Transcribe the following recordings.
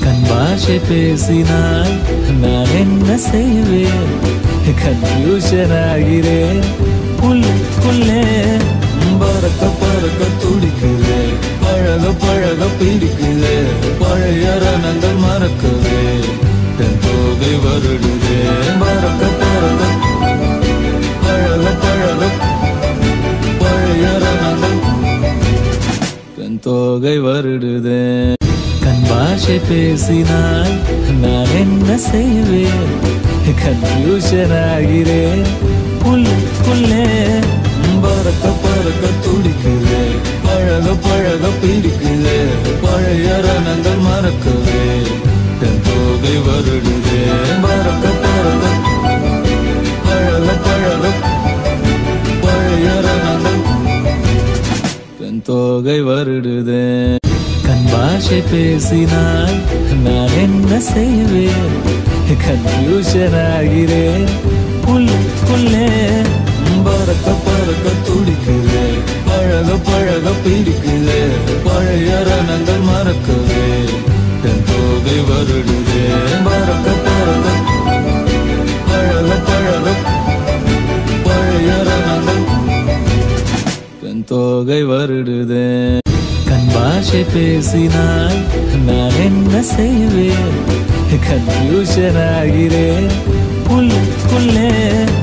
கண் பாஷை பேசினால் நான் என்ன செய்வேன் கன்ஃபியூஷன் ஆகிறேன் உள்ளுக்குள்ளே பறக்க பறக்க துடிக்குது பழக பழக பிடிக்குது பழைய ரணங்கள் மறக்குது தென் தோகை வருடுது பறக்க பறக்க பழக பழக பழைய ரணங்கள் தன் தோகை வருடுதே கண் பாஷை பேசினால் நான் என்ன செய்வேன் கன்ஃபியூஷன் ஆகிறேன் உள்ளுக்குள்ளே பறக்க பறக்க துடிக்குது பழக பழக பிடிக்குது பழைய ரணங்கள் மறக்குது தன் தோகை வருடுதே பறக்க பறக்க பழக பழக பழைய ரணங்கள் தன் தோகை வருடுதே கண் பாஷை பேசினால் நான் என்ன செய்வேன் கன்ஃபியூஷன் ஆகிறேன் உள்ளுக்குள்ளே பறக்க பறக்க துடிக்குது பழக பழக பிடிக்குது பழைய ரணங்கள் மறக்குது தன் தோகை வருடுதே பறக்க பறக்க பழக பழக பழைய ரணங்கள் தன் தோகை வருடுதே கண் பாஷை பேசினால் நான் என்ன செய்வேன் கன்ஃபியூஷன் ஆகிறேன் உள்ளுக்குள்ளே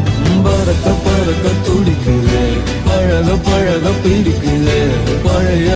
பறக்க பறக்க துடிக்குது பழக பழக பிடிக்குது பழைய